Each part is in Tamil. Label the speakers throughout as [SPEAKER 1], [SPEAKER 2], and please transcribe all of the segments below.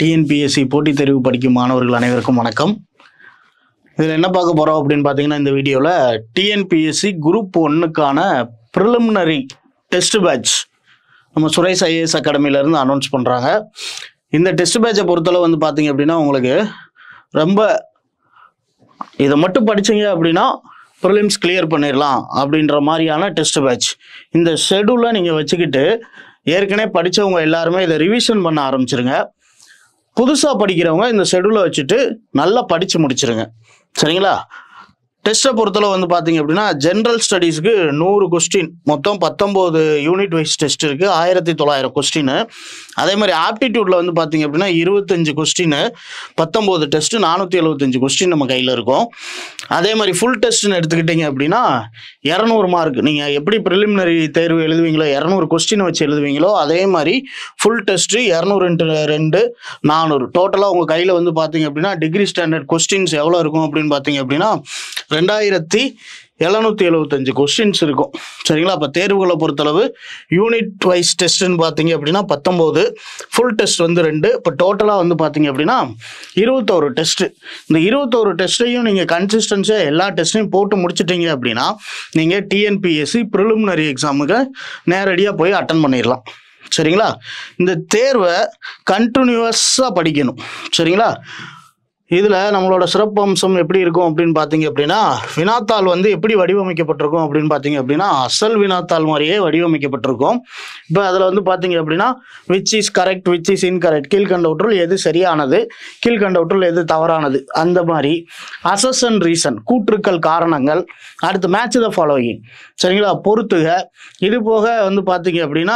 [SPEAKER 1] டிஎன்பிஎஸ்சி போட்டித் தேர்வு படிக்கும் மாணவர்கள் அனைவருக்கும் வணக்கம் இதில் என்ன பார்க்க போகிறோம் அப்படின்னு பார்த்தீங்கன்னா இந்த வீடியோவில் டிஎன்பிஎஸ்சி குரூப் ஒன்றுக்கான ப்ரிலிமினரி டெஸ்ட் பேட்ச் நம்ம சுரேஷ் ஐஏஎஸ் அகாடமிலேருந்து அனௌன்ஸ் பண்ணுறாங்க இந்த டெஸ்ட் பேட்சை பொறுத்தளவு வந்து பார்த்தீங்க அப்படின்னா உங்களுக்கு ரொம்ப இதை மட்டும் படிச்சீங்க அப்படின்னா ப்ரிலிம்ஸ் கிளியர் பண்ணிடலாம் அப்படின்ற மாதிரியான டெஸ்ட் பேட்ச் இந்த ஷெடியூலை நீங்கள் வச்சுக்கிட்டு ஏற்கனவே படித்தவங்க எல்லாருமே இதை ரிவிஷன் பண்ண ஆரம்பிச்சிருங்க புதுசாக படிக்கிறவங்க இந்த ஷெடியூலை வச்சுட்டு நல்லா படித்து முடிச்சிருங்க சரிங்களா டெஸ்ட்டை பொறுத்தளவு வந்து பார்த்தீங்க அப்படின்னா ஜென்ரல் ஸ்டடீஸ்க்கு நூறு கொஸ்டின் மொத்தம் பத்தொம்போது யூனிட் வைஸ் டெஸ்ட் இருக்குது ஆயிரத்தி தொள்ளாயிரம் கொஸ்டின் அதே மாதிரி ஆப்டிடியூட்டில் வந்து பார்த்தீங்க அப்படின்னா இருபத்தஞ்சு கொஸ்டின் பத்தொம்போது டெஸ்ட் நானூற்றி எழுபத்தஞ்சு கொஸ்டின் நம்ம கையில் இருக்கும் அதே மாதிரி ஃபுல் டெஸ்ட்னு எடுத்துக்கிட்டீங்க அப்படின்னா இரநூறு மார்க் நீங்கள் எப்படி ப்ரிலிமினரி தேர்வு எழுதுவீங்களோ இரநூறு கொஸ்டின் வச்சு எழுதுவீங்களோ அதே மாதிரி ஃபுல் டெஸ்ட்டு இரநூறு இன்ட்டு ரெண்டு நானூறு டோட்டலாக உங்கள் கையில் வந்து பார்த்தீங்க அப்படின்னா டிகிரி ஸ்டாண்டர்ட் கொஸ்டின்ஸ் எவ்வளோ இருக்கும் அப்படின்னு பார்த்தீங்க அப்படின்னா ரெண்டாயிரத்தி எழுநூத்தி எழுபத்தஞ்சு கொஸ்டின்ஸ் இருக்கும் சரிங்களா அப்போ தேர்வுகளை பொறுத்தளவு யூனிட் வைஸ் டெஸ்ட்னு பார்த்தீங்க அப்படின்னா பத்தொம்போது ஃபுல் டெஸ்ட் வந்து ரெண்டு இப்போ டோட்டலாக வந்து பார்த்தீங்க அப்படின்னா இருபத்தோரு டெஸ்ட்டு இந்த இருபத்தோரு டெஸ்ட்டையும் நீங்கள் கன்சிஸ்டன்ஸாக எல்லா டெஸ்ட்டையும் போட்டு முடிச்சிட்டீங்க அப்படின்னா நீங்கள் டிஎன்பிஎஸ்சி ப்ரிலிமினரி எக்ஸாமுக்கு நேரடியாக போய் அட்டன் பண்ணிடலாம் சரிங்களா இந்த தேர்வை கண்டினியூவஸாக படிக்கணும் சரிங்களா இதில் நம்மளோட சிறப்பு அம்சம் எப்படி இருக்கும் அப்படின்னு பார்த்தீங்க அப்படின்னா வினாத்தாள் வந்து எப்படி வடிவமைக்கப்பட்டிருக்கும் அப்படின்னு பார்த்தீங்க அப்படின்னா அசல் வினாத்தாள் மாதிரியே வடிவமைக்கப்பட்டிருக்கும் இப்போ அதில் வந்து பார்த்தீங்க அப்படின்னா which is correct which is incorrect கீழ்கண்டவற்றுள் எது சரியானது கீழ்கண்டவற்றுள் எது தவறானது அந்த மாதிரி அசஸ் அண்ட் ரீசன் கூற்றுக்கள் காரணங்கள் அடுத்து மேட்ச் த ஃபாலோயிங் சரிங்களா பொறுத்துக இது போக வந்து பார்த்தீங்க அப்படின்னா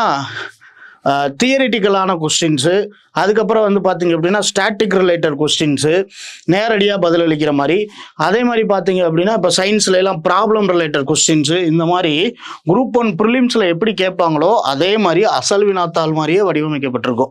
[SPEAKER 1] தியரிட்டிக்கலான கொஸ்டின்ஸு அதுக்கப்புறம் வந்து பார்த்தீங்க அப்படின்னா ஸ்டாட்டிக் ரிலேட்டட் கொஸ்டின்ஸு நேரடியாக பதிலளிக்கிற மாதிரி அதே மாதிரி பார்த்தீங்க அப்படின்னா இப்போ சயின்ஸ்ல எல்லாம் ப்ராப்ளம் ரிலேட்டட் கொஸ்டின்ஸு இந்த மாதிரி குரூப் ஒன் ப்ரிலிம்ஸில் எப்படி கேட்பாங்களோ அதே மாதிரி அசல் வினாத்தாள் மாதிரியே வடிவமைக்கப்பட்டிருக்கும்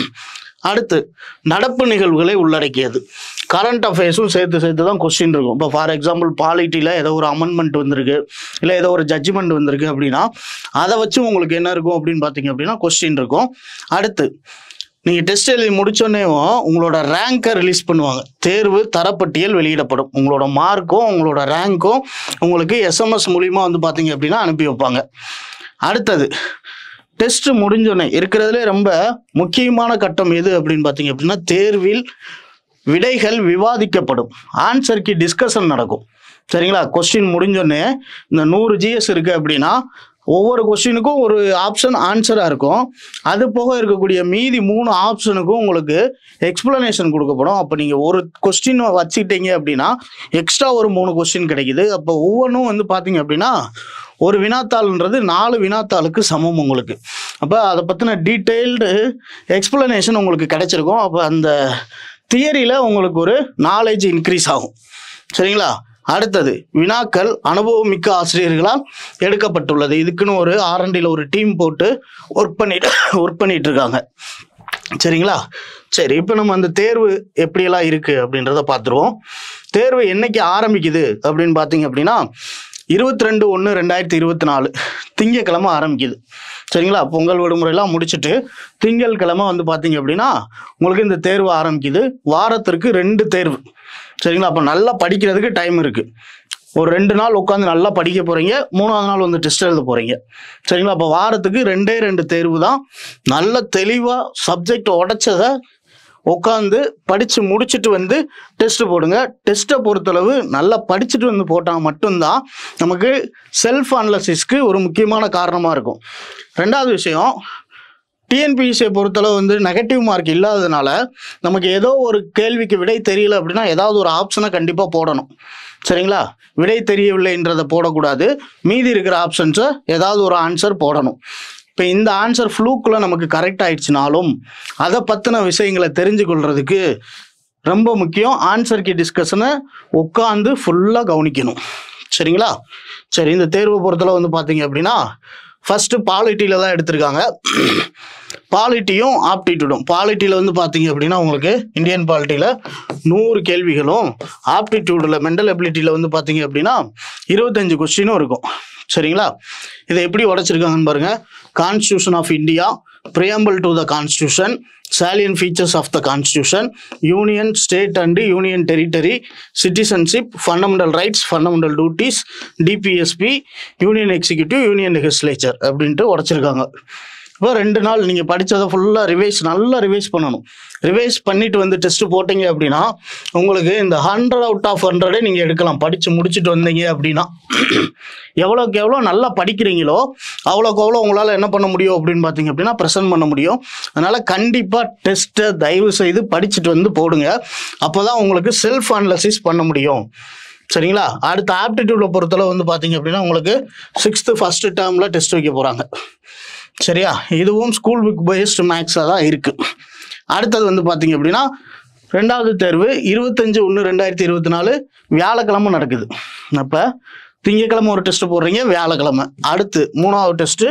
[SPEAKER 1] அடுத்து நடப்பு நிகழ்வுகளை உள்ளடக்கியது கரண்ட் அஃபேர்ஸும் சேர்த்து சேர்த்து தான் கொஸ்டின் இருக்கும் இப்போ ஃபார் எக்ஸாம்பிள் பாலிட்டியில் ஏதோ ஒரு அமெண்ட்மெண்ட் வந்திருக்கு இல்லை ஏதோ ஒரு ஜட்ஜ்மெண்ட் வந்திருக்கு அப்படின்னா அதை வச்சு உங்களுக்கு என்ன இருக்கும் அப்படின்னு பார்த்தீங்க அப்படின்னா கொஸ்டின் இருக்கும் அடுத்து நீங்கள் டெஸ்ட் எழுதி முடிச்சோடனேவும் உங்களோட ரேங்கை ரிலீஸ் பண்ணுவாங்க தேர்வு தரப்பட்டியல் வெளியிடப்படும் உங்களோட மார்க்கும் உங்களோட ரேங்க்கும் உங்களுக்கு எஸ்எம்எஸ் மூலிமா வந்து பார்த்தீங்க அப்படின்னா அனுப்பி வைப்பாங்க அடுத்தது டெஸ்ட் முடிஞ்சோடனே இருக்கிறதுலே ரொம்ப முக்கியமான கட்டம் எது அப்படின்னு பார்த்தீங்க அப்படின்னா தேர்வில் விடைகள் விவாதிக்கப்படும் ஆன்சருக்கு டிஸ்கஷன் நடக்கும் சரிங்களா கொஸ்டின் முடிஞ்சோடனே இந்த நூறு ஜிஎஸ் இருக்கு அப்படின்னா ஒவ்வொரு கொஸ்டினுக்கும் ஒரு ஆப்ஷன் ஆன்சராக இருக்கும் அது போக இருக்கக்கூடிய மீதி மூணு ஆப்ஷனுக்கும் உங்களுக்கு எக்ஸ்பிளனேஷன் கொடுக்கப்படும் அப்போ நீங்கள் ஒரு கொஸ்டின் வச்சுக்கிட்டீங்க அப்படின்னா எக்ஸ்ட்ரா ஒரு மூணு கொஸ்டின் கிடைக்குது அப்போ ஒவ்வொன்றும் வந்து பார்த்தீங்க அப்படின்னா ஒரு வினாத்தாள்ன்றது நாலு வினாத்தாளுக்கு சமம் உங்களுக்கு அப்போ அதை பற்றின டீட்டெயில்டு எக்ஸ்பிளனேஷன் உங்களுக்கு கிடைச்சிருக்கும் அப்போ அந்த தியரியில் உங்களுக்கு ஒரு நாலேஜ் இன்க்ரீஸ் ஆகும் சரிங்களா அடுத்தது வினாக்கள் அனுபவம் மிக்க ஆசிரியர்களால் எடுக்கப்பட்டுள்ளது இதுக்குன்னு ஒரு ஆர்என்டியில் ஒரு டீம் போட்டு ஒர்க் பண்ணிட்டு ஒர்க் பண்ணிட்டு இருக்காங்க சரிங்களா சரி இப்போ நம்ம அந்த தேர்வு எப்படியெல்லாம் இருக்குது அப்படின்றத பார்த்துருவோம் தேர்வு என்னைக்கு ஆரம்பிக்குது அப்படின்னு பார்த்தீங்க அப்படின்னா இருபத்தி ரெண்டு ஒன்று ரெண்டாயிரத்தி இருபத்தி நாலு திங்கக்கிழமை ஆரம்பிக்குது சரிங்களா பொங்கல் விடுமுறையெல்லாம் முடிச்சுட்டு திங்கட்கிழமை வந்து பார்த்தீங்க அப்படின்னா உங்களுக்கு இந்த தேர்வு ஆரம்பிக்குது வாரத்திற்கு ரெண்டு தேர்வு சரிங்களா அப்போ நல்லா படிக்கிறதுக்கு டைம் இருக்குது ஒரு ரெண்டு நாள் உட்காந்து நல்லா படிக்க போகிறீங்க மூணாவது நாள் வந்து டெஸ்ட் எழுத போகிறீங்க சரிங்களா அப்போ வாரத்துக்கு ரெண்டே ரெண்டு தேர்வு தான் நல்ல தெளிவாக சப்ஜெக்ட் உடைச்சதை உட்காந்து படித்து முடிச்சுட்டு வந்து டெஸ்ட் போடுங்க டெஸ்ட்டை பொறுத்தளவு நல்லா படிச்சுட்டு வந்து போட்டால் மட்டும்தான் நமக்கு செல்ஃப் அனலிசிஸ்க்கு ஒரு முக்கியமான காரணமாக இருக்கும் ரெண்டாவது விஷயம் டிஎன்பிஎஸ்சியை பொறுத்தளவு வந்து நெகட்டிவ் மார்க் இல்லாததுனால நமக்கு ஏதோ ஒரு கேள்விக்கு விடை தெரியல அப்படின்னா ஏதாவது ஒரு ஆப்ஷனை கண்டிப்பாக போடணும் சரிங்களா விடை தெரியவில்லைன்றதை போடக்கூடாது மீதி இருக்கிற ஆப்ஷன்ஸை ஏதாவது ஒரு ஆன்சர் போடணும் இப்போ இந்த ஆன்சர் ஃப்ளூக்கில் நமக்கு கரெக்ட் ஆயிடுச்சுனாலும் அதை பற்றின விஷயங்களை தெரிஞ்சு கொள்றதுக்கு ரொம்ப முக்கியம் ஆன்சர் கி டிஸ்கஷனை உட்காந்து ஃபுல்லாக கவனிக்கணும் சரிங்களா சரி இந்த தேர்வை பொறுத்தளவு வந்து பார்த்தீங்க அப்படின்னா ஃபஸ்ட்டு பாலிட்டியில் தான் எடுத்திருக்காங்க பாலிட்டியும் ஆப்டிடியூடும் பாலிட்டியில் வந்து பார்த்தீங்க அப்படின்னா உங்களுக்கு இந்தியன் பாலிட்டியில் நூறு கேள்விகளும் ஆப்டிடியூடில் மென்டல் எபிலிட்டியில் வந்து பார்த்தீங்க அப்படின்னா இருபத்தஞ்சு கொஸ்டினும் இருக்கும் சரிங்களா இதை எப்படி உடைச்சிருக்காங்கன்னு பாருங்க constitution of India preamble to the constitution salient features of the constitution union state and union territory citizenship fundamental rights fundamental duties dpsp union executive union legislature அப்படின்ட்டு உடைச்சிருக்காங்க இப்போ ரெண்டு நாள் நீங்கள் படித்ததை ஃபுல்லாக ரிவைஸ் நல்லா ரிவைஸ் பண்ணணும் ரிவைஸ் பண்ணிட்டு வந்து டெஸ்ட் போட்டீங்க அப்படின்னா உங்களுக்கு இந்த ஹண்ட்ரட் அவுட் ஆஃப் ஹண்ட்ரடே நீங்கள் எடுக்கலாம் படித்து முடிச்சுட்டு வந்தீங்க அப்படின்னா எவ்வளோக்கு எவ்வளோ நல்லா படிக்கிறீங்களோ அவ்வளோக்கு அவ்வளோ உங்களால் என்ன பண்ண முடியும் அப்படின்னு பார்த்தீங்க அப்படின்னா ப்ரெசென்ட் பண்ண முடியும் அதனால் கண்டிப்பாக டெஸ்ட்டை தயவு செய்து படிச்சுட்டு வந்து போடுங்க அப்போ தான் உங்களுக்கு செல்ஃப் அனலைசிஸ் பண்ண முடியும் சரிங்களா அடுத்த ஆப்டிடியூட பொறுத்தளவு வந்து பார்த்தீங்க அப்படின்னா உங்களுக்கு சிக்ஸ்த்து ஃபஸ்ட்டு டேர்மில் டெஸ்ட் வைக்க போகிறாங்க சரியா இதுவும் ஸ்கூல் புக் பேஸ்டு மேக்ஸாக தான் இருக்குது அடுத்தது வந்து பார்த்தீங்க அப்படின்னா ரெண்டாவது தேர்வு இருபத்தஞ்சு ஒன்று ரெண்டாயிரத்தி இருபத்தி நாலு வியாழக்கிழமை நடக்குது அப்போ திங்கக்கிழமை ஒரு டெஸ்ட் போடுறீங்க வியாழக்கிழமை அடுத்து மூணாவது டெஸ்ட்டு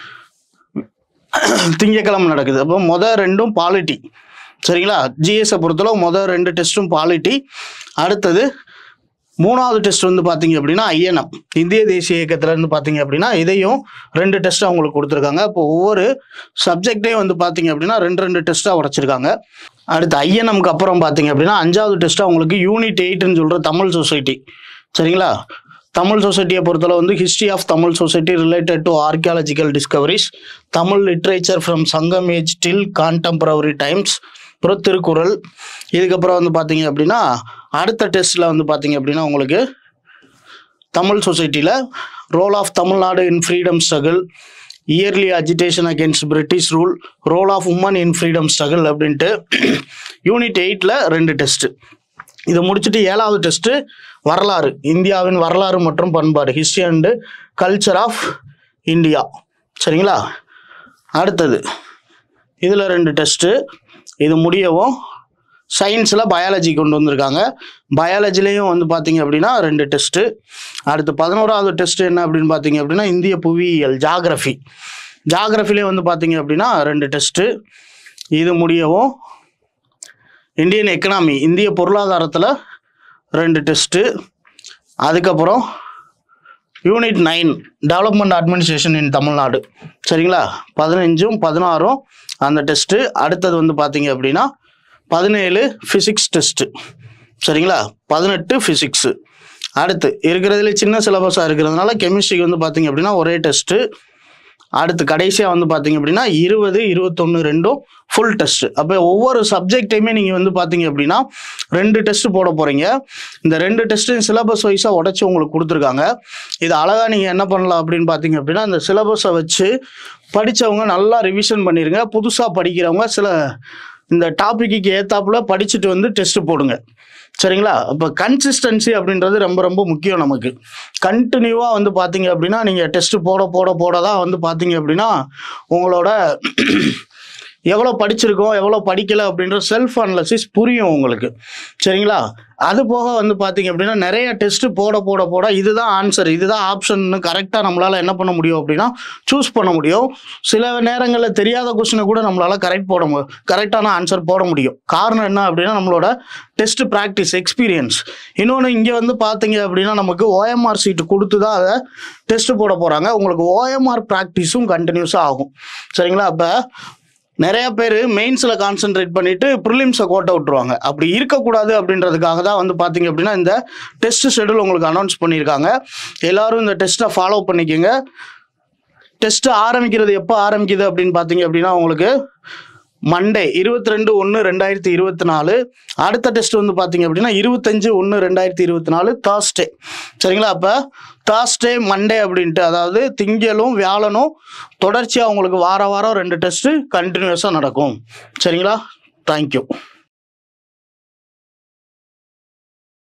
[SPEAKER 1] திங்கக்கிழமை நடக்குது அப்போ மொதல் ரெண்டும் பாலிட்டி சரிங்களா ஜிஎஸை பொறுத்தளவு மொதல் ரெண்டு டெஸ்ட்டும் பாலிட்டி அடுத்தது மூணாவது டெஸ்ட் வந்து பார்த்தீங்க அப்படின்னா ஐஎன்எம் இந்திய தேசிய இயக்கத்துல இருந்து பார்த்தீங்க அப்படின்னா இதையும் ரெண்டு டெஸ்ட் அவங்களுக்கு கொடுத்துருக்காங்க இப்போ ஒவ்வொரு சப்ஜெக்டையும் வந்து பார்த்தீங்க அப்படின்னா ரெண்டு ரெண்டு டெஸ்ட்டாக உடைச்சிருக்காங்க அடுத்து ஐஎன்எம்க்கு அப்புறம் பார்த்தீங்க அப்படின்னா அஞ்சாவது டெஸ்ட் அவங்களுக்கு யூனிட் எயிட்னு சொல்கிற தமிழ் சொசைட்டி சரிங்களா தமிழ் சொசைட்டியை பொறுத்தளவு வந்து history of Tamil society related to archaeological discoveries Tamil literature from Sangam age till contemporary times அப்புறம் திருக்குறள் இதுக்கப்புறம் வந்து பார்த்தீங்க அப்படின்னா அடுத்த டெஸ்ட்டில் வந்து பார்த்தீங்க அப்படின்னா உங்களுக்கு தமிழ் சொசைட்டியில் role of Tamil Nadu in freedom struggle early agitation against British rule role of women in freedom struggle அப்படின்ட்டு யூனிட் எயிட்டில் ரெண்டு டெஸ்ட்டு இதை முடிச்சுட்டு ஏழாவது டெஸ்ட்டு வரலாறு இந்தியாவின் வரலாறு மற்றும் பண்பாடு history and culture of India சரிங்களா அடுத்தது இதில் ரெண்டு டெஸ்ட்டு இது முடியவும் சயின்ஸில் பயாலஜி கொண்டு வந்திருக்காங்க பயாலஜிலையும் வந்து பார்த்தீங்க அப்படின்னா ரெண்டு டெஸ்ட்டு அடுத்து பதினோராவது டெஸ்ட் என்ன அப்படின்னு பார்த்தீங்க அப்படின்னா இந்திய புவியியல் ஜாகிரஃபி ஜாகிரஃபிலே வந்து பார்த்தீங்க அப்படின்னா ரெண்டு டெஸ்ட்டு இது முடியவும் இந்தியன் எக்கனாமி இந்திய பொருளாதாரத்தில் ரெண்டு டெஸ்ட்டு அதுக்கப்புறம் unit nine development administration in Tamil Nadu சரிங்களா பதினஞ்சும் பதினாறும் அந்த டெஸ்ட்டு அடுத்தது வந்து பார்த்தீங்க அப்படின்னா பதினேழு ஃபிசிக்ஸ் டெஸ்ட்டு சரிங்களா பதினெட்டு ஃபிசிக்ஸு அடுத்து இருக்கிறதுல சின்ன சிலபஸாக இருக்கிறதுனால கெமிஸ்ட்ரிக்கு வந்து பார்த்தீங்க அப்படின்னா ஒரே டெஸ்ட்டு அடுத்து கடைசியாக வந்து பார்த்தீங்க அப்படின்னா இருபது இருபத்தொன்று ரெண்டும் ஃபுல் டெஸ்ட் அப்போ ஒவ்வொரு சப்ஜெக்டையுமே நீங்கள் வந்து பார்த்தீங்க அப்படின்னா ரெண்டு டெஸ்ட் போட போகிறீங்க இந்த ரெண்டு டெஸ்ட்டையும் சிலபஸ் வைஸாக உடச்சி உங்களுக்கு கொடுத்துருக்காங்க இது அழகாக நீங்கள் என்ன பண்ணலாம் அப்படின்னு பார்த்தீங்க அப்படின்னா இந்த சிலபஸை வச்சு படித்தவங்க நல்லா ரிவிஷன் பண்ணிடுங்க புதுசாக படிக்கிறவங்க சில இந்த டாப்பிக்கு ஏத்தாப்புல படிச்சுட்டு வந்து டெஸ்ட் போடுங்க சரிங்களா அப்போ கன்சிஸ்டன்சி அப்படின்றது ரொம்ப ரொம்ப முக்கியம் நமக்கு கண்டினியூவாக வந்து பார்த்தீங்க அப்படின்னா நீங்கள் டெஸ்ட் போட போட போட தான் வந்து பார்த்தீங்க அப்படின்னா உங்களோட எவ்வளோ படிச்சிருக்கோம் எவ்வளோ படிக்கல அப்படின்ற செல்ஃப் அனலிசிஸ் புரியும் உங்களுக்கு சரிங்களா அது போக வந்து பார்த்தீங்க அப்படின்னா நிறைய டெஸ்ட் போட போட போட இதுதான் ஆன்சர் இதுதான் ஆப்ஷன் கரெக்டாக நம்மளால் என்ன பண்ண முடியும் அப்படின்னா சூஸ் பண்ண முடியும் சில நேரங்களில் தெரியாத கொஸ்டினை கூட நம்மளால் கரெக்ட் போட முடியும் கரெக்டான ஆன்சர் போட முடியும் காரணம் என்ன அப்படின்னா நம்மளோட டெஸ்ட் ப்ராக்டிஸ் எக்ஸ்பீரியன்ஸ் இன்னொன்று இங்கே வந்து பார்த்தீங்க அப்படின்னா நமக்கு ஓஎம்ஆர் சீட்டு கொடுத்து தான் அதை டெஸ்ட் போட போகிறாங்க உங்களுக்கு ஓஎம்ஆர் ப்ராக்டிஸும் கண்டினியூஸாக ஆகும் சரிங்களா அப்போ நிறைய பேர் மெயின்ஸில் கான்சென்ட்ரேட் பண்ணிட்டு ப்ரிலிம்ஸை கோட்டை விட்டுருவாங்க அப்படி இருக்கக்கூடாது அப்படின்றதுக்காக தான் வந்து பார்த்தீங்க அப்படின்னா இந்த டெஸ்ட் ஷெடியூல் உங்களுக்கு அனௌன்ஸ் பண்ணியிருக்காங்க எல்லாரும் இந்த டெஸ்ட்டை ஃபாலோ பண்ணிக்கோங்க டெஸ்ட் ஆரம்பிக்கிறது எப்போ ஆரம்பிக்குது அப்படின்னு பார்த்தீங்க அப்படின்னா உங்களுக்கு மண்டே இருபத்தி ரெண்டு ஒன்று ரெண்டாயிரத்தி இருபத்தி நாலு அடுத்த டெஸ்ட் வந்து பார்த்தீங்க அப்படின்னா இருபத்தஞ்சு ஒன்று ரெண்டாயிரத்தி இருபத்தி நாலு தாஸ்டே சரிங்களா அப்போ தாஸ்டே மண்டே அப்படின்ட்டு அதாவது திங்களும் வியாழனும் தொடர்ச்சியாக உங்களுக்கு வார வாரம் ரெண்டு டெஸ்ட்டு கண்டினியூஸாக நடக்கும் சரிங்களா தேங்க்யூ